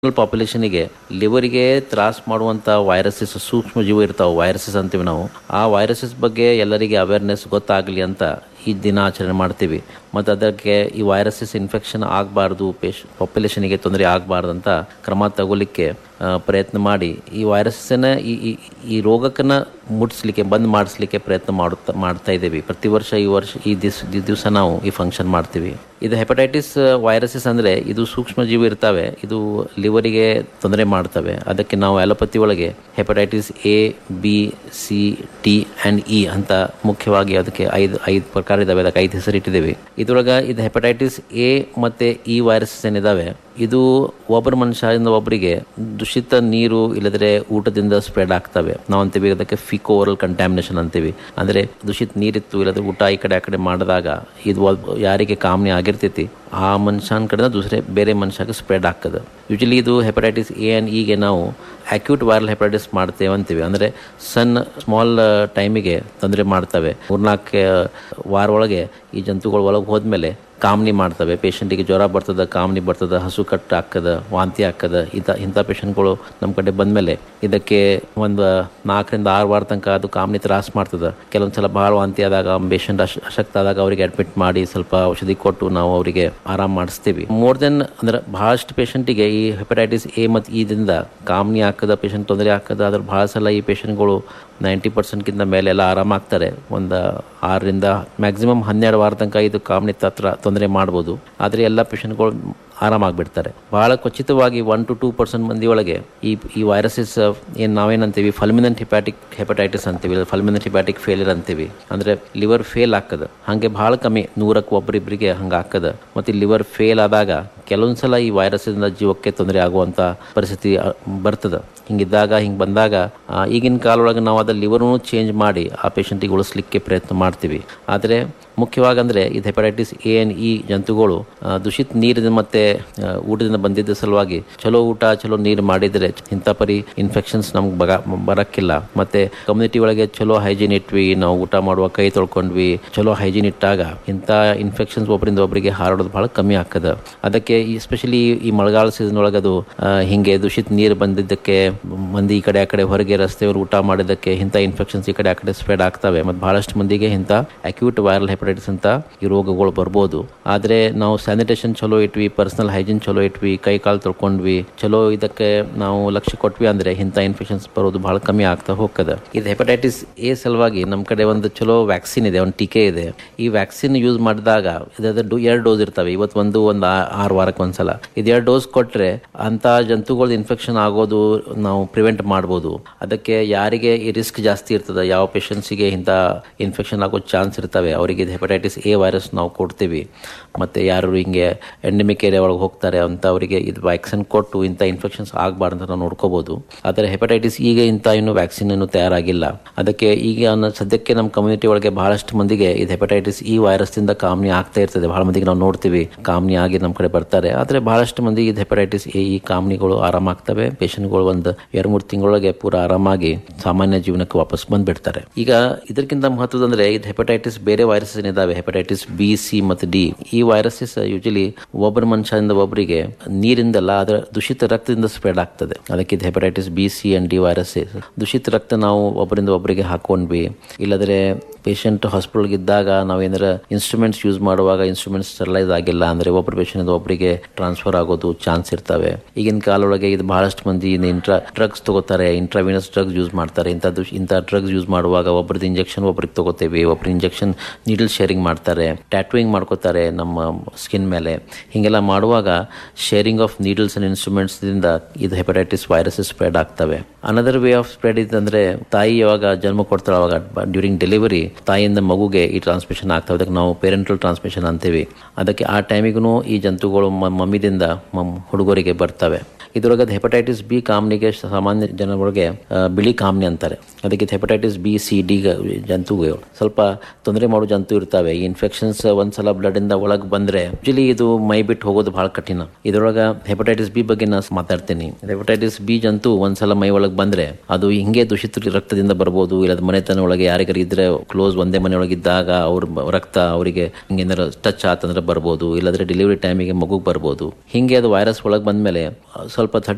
ಪಾಪ್ಯುಲೇಷನಿಗೆ ಲಿವರಿಗೆ ತ್ರಾಸ ಮಾಡುವಂಥ ವೈರಸಸ್ ಸೂಕ್ಷ್ಮ ಜೀವ ಇರ್ತಾವೆ ವೈರಸಸ್ ಅಂತೀವಿ ನಾವು ಆ ವೈರಸಸ್ ಬಗ್ಗೆ ಎಲ್ಲರಿಗೆ ಅವೇರ್ನೆಸ್ ಗೊತ್ತಾಗಲಿ ಅಂತ ಈ ದಿನ ಆಚರಣೆ ಮಾಡ್ತೀವಿ ಮತ್ತು ಅದಕ್ಕೆ ಈ ವೈರಸಸ್ ಇನ್ಫೆಕ್ಷನ್ ಆಗಬಾರ್ದು ಪೇಶ್ ಪಾಪ್ಯುಲೇಷನಿಗೆ ತೊಂದರೆ ಆಗಬಾರ್ದು ಅಂತ ಕ್ರಮ ತಗೋಲಿಕ್ಕೆ ಆ, ಪ್ರಯತ್ನ ಮಾಡಿ ಈ ವೈರಸ್ಸನ್ನ ಈ ಈ ಈ ರೋಗಕ್ಕನ್ನ ಮುಟ್ಟಿಸ್ಲಿಕ್ಕೆ ಬಂದ್ ಮಾಡಿಸ್ಲಿಕ್ಕೆ ಪ್ರಯತ್ನ ಮಾಡುತ್ತಾ ಮಾಡ್ತಾ ಇದ್ದೀವಿ ಪ್ರತಿ ವರ್ಷ ಈ ವರ್ಷ ಈ ದಿವ್ಸ ಈ ದಿವಸ ನಾವು ಈ ಫಂಕ್ಷನ್ ಮಾಡ್ತೀವಿ ಇದು ಹೆಪಟೈಟಿಸ್ ವೈರಸಸ್ ಅಂದರೆ ಇದು ಸೂಕ್ಷ್ಮ ಜೀವಿ ಇರ್ತವೆ ಇದು ಲಿವರಿಗೆ ತೊಂದರೆ ಮಾಡ್ತವೆ ಅದಕ್ಕೆ ನಾವು ಅಲೋಪತಿ ಒಳಗೆ hepatitis A B C T and E ಅಂತ ಮುಖ್ಯವಾಗಿ ಅದಕ್ಕೆ ಐದು ಐದು ಪ್ರಕಾರ ಇದಾವೆ ಅದಕ್ಕೆ ಐದು ಹೆಸರು ಇಟ್ಟಿದ್ದೀವಿ ಇದ್ರೊಳಗೆ ಇದು ಹೆಪಟೈಟಿಸ್ ಎ ಮತ್ತು ಇ ವೈರಸಸ್ ಏನಿದಾವೆ ಇದು ಒಬ್ಬರ ಮನುಷ್ಯರಿಂದ ಒಬ್ಬರಿಗೆ ದೂಷಿತ ನೀರು ಇಲ್ಲದ್ರೆ ಊಟದಿಂದ ಸ್ಪ್ರೆಡ್ ಆಗ್ತವೆ ನಾವು ಅಂತೀವಿ ಅದಕ್ಕೆ ಫಿಕೋ ಓರಲ್ ಕಂಟ್ಯಾಮಿನೇಷನ್ ಅಂತೀವಿ ಅಂದರೆ ದೂಷಿತ ನೀರಿತ್ತು ಇಲ್ಲದ್ರೆ ಊಟ ಈ ಕಡೆ ಆ ಕಡೆ ಮಾಡಿದಾಗ ಇದು ಒಬ್ಬ- ಯಾರಿಗೆ ಕಾಮನೆ ಆಗಿರ್ತೈತಿ ಆ ಮನುಷ್ಯನ ಕಡೆ ದೂಸರೆ ಬೇರೆ ಮನುಷ್ಯಗೆ ಸ್ಪ್ರೆಡ್ ಆಗ್ತದೆ ಯೂಶಲಿ ಇದು ಹೆಪಟೈಟಿಸ್ ಎ ಆ್ಯಂಡ್ ಇಗೆ ನಾವು ಅಕ್ಯೂಟ್ ವೈರಲ್ ಹೆಪಟೈಟಿಸ್ ಮಾಡ್ತೇವೆ ಅಂತೀವಿ ಅಂದರೆ ಸಣ್ಣ ಸ್ಮಾಲ್ ಟೈಮಿಗೆ ತೊಂದರೆ ಮಾಡ್ತವೆ ಮೂರ್ನಾಲ್ಕು ವಾರ ಒಳಗೆ ಈ ಜಂತುಗಳು ಒಳಗೆ ಹೋದ್ಮೇಲೆ ಕಾಮನಿ ಮಾಡ್ತವೆ ಪೇಷಂಟಿಗೆ ಜ್ವರ ಬರ್ತದೆ ಕಾಮನಿ ಬರ್ತದೆ ಹಸು ಕಟ್ಟು ಹಾಕದ ವಾಂತಿ ಹಾಕದ ಇಂಥ ಇಂಥ ಪೇಷಂಟ್ಗಳು ನಮ್ಮ ಕಡೆ ಬಂದಮೇಲೆ ಇದಕ್ಕೆ ಒಂದು ನಾಲ್ಕರಿಂದ ಆರು ವಾರ ತನಕ ಅದು ಕಾಮನಿ ತ್ರಾಸ ಮಾಡ್ತದೆ ಕೆಲವೊಂದು ಸಲ ಭಾಳ ವಾಂತಿ ಆದಾಗ ಪೇಷಂಟ್ ಅಶ್ ಅಶಕ್ತ ಆದಾಗ ಅವರಿಗೆ ಅಡ್ಮಿಟ್ ಮಾಡಿ ಸ್ವಲ್ಪ ಔಷಧಿ ಕೊಟ್ಟು ನಾವು ಅವರಿಗೆ ಆರಾಮ್ ಮಾಡಿಸ್ತೀವಿ ಮೋರ್ ದೆನ್ ಅಂದ್ರೆ ಬಹಳಷ್ಟು ಪೇಷಂಟಿಗೆ ಈ ಹೆಪಟೈಟಿಸ್ ಎ ಮತ್ತು ಇದಿಂದ ಕಾಮನಿ ಹಾಕದ ಪೇಷಂಟ್ ತೊಂದರೆ ಹಾಕದ ಅದ್ರ ಭಾಳ ಸಲ ಈ ಪೇಷಂಟ್ಗಳು ನೈಂಟಿ ಪರ್ಸೆಂಟ್ಗಿಂತ ಮೇಲೆ ಎಲ್ಲ ಆರಾಮಾಗ್ತಾರೆ ಒಂದು ಆರರಿಂದ ಮ್ಯಾಕ್ಸಿಮಮ್ ಹನ್ನೆರಡು ವಾರ ತನಕ ಇದು ಕಾಮನಿ ಹತ್ರ ತೊಂದರೆ ಮಾಡ್ಬೋದು ಆದರೆ ಎಲ್ಲ ಪೇಷಂಟ್ಗಳು ಆರಾಮಾಗ್ಬಿಡ್ತಾರೆ ಬಹಳ ಖಚಿತವಾಗಿ ಒನ್ ಟು ಟೂ ಪರ್ಸೆಂಟ್ ಮಂದಿ ಒಳಗೆ ಈ ಈ ವೈರಸಸ್ ಏನು ನಾವೇನಂತೀವಿ ಫಲ್ಮಿನೆಂಟ್ ಹಿಪ್ಯಾಟಿಕ್ ಹೆಪಟೈಟಿಸ್ ಅಂತೀವಿ ಫಲ್ಮಿನೆಂಟ್ ಹಿಪ್ಯಾಟಿಕ್ ಫೇಲಿಯರ್ ಅಂತೀವಿ ಅಂದರೆ ಲಿವರ್ ಫೇಲ್ ಆಗ್ತದೆ ಹಾಗೆ ಭಾಳ ಕಮ್ಮಿ ನೂರಕ್ಕೆ ಒಬ್ಬರಿಬ್ಬರಿಗೆ ಹಂಗೆ ಆಗ್ತದ ಮತ್ತು ಲಿವರ್ ಫೇಲ್ ಆದಾಗ ಕೆಲವೊಂದು ಸಲ ಈ ವೈರಸ್ಸಿಂದ ಜೀವಕ್ಕೆ ತೊಂದರೆ ಆಗುವಂಥ ಪರಿಸ್ಥಿತಿ ಅ, ಬರ್ತದೆ ಹಿಂಗಿದ್ದಾಗ ಹಿಂಗೆ ಬಂದಾಗ ಆ, ಈಗಿನ ಕಾಲೊಳಗೆ ನಾವು ಅದ ಲಿವರ್ನು ಚೇಂಜ್ ಮಾಡಿ ಆ ಪೇಷಂಟಿಗೆ ಉಳಿಸ್ಲಿಕ್ಕೆ ಪ್ರಯತ್ನ ಮಾಡ್ತೀವಿ ಆದರೆ ಮುಖ್ಯವಾಗಿ ಅಂದರೆ ಇದು ಹೆಪಟೈಟಿಸ್ ಎ ಎನ್ ಇ ಜಂತುಗಳು ಆ, ದೂಷಿತ ನೀರಿನ ಮತ್ತೆ ಆ, ಊಟದಿಂದ ಬಂದಿದ್ದ ಸಲುವಾಗಿ ಚಲೋ ಊಟ ಚಲೋ ನೀರು ಮಾಡಿದರೆ ಇಂಥ ಪರಿ ಇನ್ಫೆಕ್ಷನ್ಸ್ ನಮ್ಗೆ ಬಗ ಬರಕ್ಕಿಲ್ಲ ಮತ್ತೆ ಕಮ್ಯುನಿಟಿ ಒಳಗೆ ಚಲೋ ಹೈಜೀನ್ ಇಟ್ವಿ ನಾವು ಊಟ ಮಾಡುವ ಕೈ ತೊಳ್ಕೊಂಡ್ವಿ ಚಲೋ ಹೈಜೀನ್ ಇಟ್ಟಾಗ ಇಂಥ ಇನ್ಫೆಕ್ಷನ್ಸ್ ಒಬ್ಬರಿಂದ ಒಬ್ಬರಿಗೆ ಹಾರೋದು ಬಹಳ ಕಮ್ಮಿ ಆಗ್ತದೆ ಅದಕ್ಕೆ ಎಸ್ಪೆಷಲಿ ಈ ಮಳೆಗಾಲ ಸೀಸನ್ ಒಳಗೆ ಅದು ಆ, ಹಿಂಗೆ ದೂಷಿತ ನೀರು ಬಂದಿದ್ದಕ್ಕೆ ಮಂದಿ ಈ ಕಡೆ ಆ ಕಡೆ ಹೊರಗೆ ರಸ್ತೆಯವರು ಊಟ ಮಾಡಿದ್ದಕ್ಕೆ ಇಂಥ ಇನ್ಫೆಕ್ಷನ್ಸ್ ಈ ಕಡೆ ಆ ಕಡೆ ಸ್ಪ್ರೆಡ್ ಆಗ್ತವೆ ಮತ್ತು ಬಹಳಷ್ಟು ಮಂದಿಗೆ ಇಂಥ ಅಕ್ಯೂಟ್ ವೈರಲ್ ಹೆಪಟೈಟಿಸ್ ಅಂತ ಈ ರೋಗಗಳು ಬರ್ಬೋದು ಆದರೆ ನಾವು ಸ್ಯಾನಿಟೇಷನ್ ಚಲೋ ಇಟ್ವಿ ಪರ್ಸನಲ್ ಹೈಜೀನ್ ಚಲೋ ಇಟ್ವಿ ಕೈ ಕಾಲು ತೊಳ್ಕೊಂಡ್ವಿ ಚಲೋ ಇದಕ್ಕೆ ನಾವು ಲಕ್ಷ್ಯ ಕೊಟ್ವಿ ಅಂದರೆ ಇಂಥ ಇನ್ಫೆಕ್ಷನ್ಸ್ ಬರೋದು ಬಹಳ ಕಮ್ಮಿ ಆಗ್ತಾ ಹೋಗ್ತದೆ ಇದು ಹೆಪಟೈಟಿಸ್ ಎ ಸಲುವಾಗಿ ನಮ್ಮ ಕಡೆ ಒಂದು ಚಲೋ ವ್ಯಾಕ್ಸಿನ್ ಇದೆ ಒಂದು ಟೀಕೆ ಇದೆ ಈ ವ್ಯಾಕ್ಸಿನ್ ಯೂಸ್ ಮಾಡಿದಾಗ ಇದಾದ ಎರಡು ಡೋಸ್ ಇರ್ತವೆ ಇವತ್ತು ಒಂದು ಒಂದು ಆ- ಆರು ವಾರಕ್ಕೆ ಒಂದ್ಸಲ ಇದು ಎರಡು ಡೋಸ್ ಕೊಟ್ಟರೆ ಅಂತ ಜಂತುಗಳದ್ದು ಇನ್ಫೆಕ್ಷನ್ ಆಗೋದು ನಾವು ಪ್ರಿವೆಂಟ್ ಮಾಡ್ಬೋದು ಅದಕ್ಕೆ ಯಾರಿಗೆ ಈ ರಿಸ್ಕ್ ಜಾಸ್ತಿ ಇರ್ತದೆ ಯಾವ ಪೇಷಂಟ್ಸಿಗೆ ಇಂಥ ಇನ್ಫೆಕ್ಷನ್ ಆಗೋ ಚಾನ್ಸ್ ಇರ್ತವೆ ಅವರಿಗೆ ಇದು ಹೆಪಟೈಟಿಸ್ ಎ ವೈರಸ್ ನಾವು ಕೊಡ್ತೀವಿ ಮತ್ತು ಯಾರು ಹಿಂಗೆ ಎಂಡೆಮಿಕ್ ಏರಿಯಾ ಒಳಗೆ ಹೋಗ್ತಾರೆ ಅಂತ ಅವರಿಗೆ ಇದು ವ್ಯಾಕ್ಸಿನ್ ಕೊಟ್ಟು ಇಂಥ ಇನ್ಫೆಕ್ಷನ್ಸ್ ಆಗಬಾರ್ದು ಅಂತ ನಾವು ನೋಡ್ಕೋಬಹುದು ಆದರೆ ಹೆಪಟೈಟಿಸ್ ಈಗ ಇಂಥ ಇನ್ನೂ ವ್ಯಾಕ್ಸಿನ್ ಇನ್ನೂ ತಯಾರಾಗಿಲ್ಲ ಅದಕ್ಕೆ ಈಗ ನ- ಸದ್ಯಕ್ಕೆ ನಮ್ಮ ಕಮ್ಯುನಿಟಿ ಒಳಗೆ ಬಹಳಷ್ಟು ಮಂದಿಗೆ ಇದು ಹೆಪಟೈಟಿಸ್ ಈ ವೈರಸ್ದಿಂದ ಕಾಮನಿ ಆಗ್ತಾ ಇರ್ತದೆ ಬಹಳ ಮಂದಿಗೆ ನಾವು ನೋಡ್ತೀವಿ ಕಾಮನಿ ಆಗಿ ನಮ್ಮ ಕಡೆ ಬರ್ತಾರೆ ಆದರೆ ಬಹಳಷ್ಟು ಮಂದಿಗೆ ಇದು ಹೆಪಟೈಟಿಸ್ ಎ ಈ ಕಾಮನಿಗಳು ಆರಾಮಾಗ್ತವೆ ಪೇಷಂಟ್ಗಳು ಒಂದು ಎರಡು ಮೂರು ತಿಂಗಳೊಳಗೆ ಪೂರ ಆರಾಮಾಗಿ ಸಾಮಾನ್ಯ ಜೀವನಕ್ಕೆ ವಾಪಸ್ ಬಂದ್ಬಿಡ್ತಾರೆ ಈಗ ಇದಕ್ಕಿಂತ ಮಹತ್ವದಂದ್ರೆ ಇದು ಹೆಪಟೈಟಿಸ್ ಬೇರೆ ವೈರಸಸ್ ಏನಿದಾವೆ ಹೆಪಟೈಟಿಸ್ ಬಿ ಸಿ ಮತ್ತು ಡಿ ಈ ವೈರಸಸ್ ಯೂಶಲಿ ಒಬ್ಬರ ಮನುಷ್ಯರಿಂದ ಒಬ್ಬರಿಗೆ ನೀರಿಂದಲ್ಲ ಅದರ ದೂಷಿತ ರಕ್ತದಿಂದ ಸ್ಪ್ರೆಡ್ ಆಗ್ತದೆ ಅದಕ್ಕೆ ಇದು hepatitis B C and D viruses ದೂಷಿತ ರಕ್ತ ನಾವು ಒಬ್ಬರಿಂದ ಒಬ್ಬರಿಗೆ ಹಾಕೊಂಡ್ವಿ ಇಲ್ಲದ್ರೆ ಪೇಷಂಟ್ ಹಾಸ್ಪಿಟಲ್ಗೆ ಇದ್ದಾಗ ನಾವೇನಾರ ಇನ್ಸ್ಟ್ರೂಮೆಂಟ್ಸ್ ಯೂಸ್ ಮಾಡುವಾಗ ಇನ್ಸ್ಟ್ರೂಮೆಂಟ್ಸ್ ಸ್ಟೆರಲೈಸ್ ಆಗಿಲ್ಲ ಅಂದ್ರೆ ಒಬ್ಬರ ಪೇಷಂಟ್ ಒಬ್ಬರಿಗೆ ಟ್ರಾನ್ಸ್ಫರ್ ಆಗೋದು ಚಾನ್ಸ್ ಇರ್ತವೆ ಈಗಿನ ಕಾಲೊಳಗೆ ಇದು ಬಹಳಷ್ಟು ಮಂದಿ ಇಂಟ್ರಾ ಡ್ರಗ್ಸ್ ತಗೋತಾರೆ ಇಂಟ್ರಾವಿನಸ್ ಡ್ರಗ್ಸ್ ಯೂಸ್ ಮಾಡ್ತಾರೆ ಇಂಥದ್ದು ಇಂಥ ಡ್ರಗ್ಸ್ ಯೂಸ್ ಮಾಡುವಾಗ ಒಬ್ಬರದ್ದು ಇಂಜೆಕ್ಷನ್ ಒಬ್ರಿಗೆ ತಗೋತೇವೆ ಒಬ್ರು ಇಂಜೆಕ್ಷನ್ ನೀಡಲ್ ಶೇರಿಂಗ್ ಮಾಡ್ತಾರೆ ಟ್ಯಾಟುವಿಂಗ್ ಮಾಡ್ಕೋತಾರೆ ನಮ್ಮ ಸ್ಕಿನ್ ಮೇಲೆ ಹೀಗೆಲ್ಲ ಮಾಡುವಾಗ sharing of needles and instruments ದಿಂದ ಇದು ಹೆಪಟೈಟಿಸ್ ವೈರಸಸ್ ಸ್ಪ್ರೆಡ್ ಆಗ್ತವೆ ಅನದರ್ ವೇ ಆಫ್ ಸ್ಪ್ರೆಡ್ ಇದಂದ್ರೆ ತಾಯಿ ಯಾವಾಗ ಜನ್ಮ ಕೊಡ್ತಾಳೆ ಅವಾಗ ಡ್ಯೂರಿಂಗ್ ಡೆಲಿವರಿ ತಾಯಿಯಿಂದ ಮಗುಗೆ ಈ ಟ್ರಾನ್ಸ್ಮಿಷನ್ ಆಗ್ತವೆ ಅದಕ್ಕೆ ನಾವು ಪೇರೆಂಟಲ್ ಟ್ರಾನ್ಸ್ಮಿಷನ್ ಅಂತೀವಿ ಅದಕ್ಕೆ ಆ ಟೈಮಿಗೂ ಈ ಜಂತುಗಳು ಮ- ಮಮ್ಮಿದಿಂದ ಮಮ್ ಹುಡುಗರಿಗೆ ಬರ್ತವೆ ಇದರೊಳಗೆ ಹೆಪಟೈಟಿಸ್ ಬಿ ಕಾಮ್ನಿಗೆ ಸಾಮಾನ್ಯ ಜನರಿಗೆ ಆ, ಬಿಳಿ ಕಾಮ್ನಿ ಅಂತಾರೆ ಅದಕ್ಕೆ ಹೆಪಟೈಟಿಸ್ ಬಿ ಸಿ ಡಿ ಜಂತುಗಳು ಸ್ವಲ್ಪ ತೊಂದರೆ ಮಾಡೋ ಜಂತು ಇರ್ತವೆ ಈ ಇನ್ಫೆಕ್ಷನ್ಸ್ ಒಂದ್ಸಲ ಬ್ಲಡ್ ಇಂದ ಒಳಗೆ ಬಂದ್ರೆ ಯೂಶಲಿ ಇದು ಮೈ ಬಿಟ್ಟು ಹೋಗೋದು ಬಹಳ ಕಠಿಣ ಇದರೊಳಗೆ ಹೆಪಟೈಟಿಸ್ ಬಿ ಬಗ್ಗೆ ನಾನು ಮಾತಾಡ್ತೀನಿ ಹೆಪಟೈಟಿಸ್ ಬಿ ಜಂತು ಒಂದ್ಸಲ ಮೈ ಒಳಗೆ ಬಂದ್ರೆ ಅದು ಹಿಂಗೆ ದೂಷಿತ ರಕ್ತದಿಂದ ಬರ್ಬೋದು ಇಲ್ಲದ ಮನೆತನ ಒಳಗೆ ಯಾರಿಗಾರು ಇದ್ರೆ ಕ್ಲೋಸ್ ಒಂದೇ ಮನೆ ಒಳಗೆ ಇದ್ದಾಗ ಅವ್ರ ಬ- ರಕ್ತ ಅವರಿಗೆ ಹಿಂಗೇನಾರ ಟಚ್ ಆತಂದ್ರೆ ಬರ್ಬೋದು ಇಲ್ಲದ್ರೆ ಡೆಲಿವರಿ ಟೈಮಿಗೆ ಮಗುಗೆ ಬರ್ಬೋದು ಹಿಂಗೆ ಅದು ವೈರಸ್ ಒಳಗೆ ಬಂದ್ಮೇಲೆ ಆ, ಸ್ವಲ್ಪ ಥರ್ಟಿ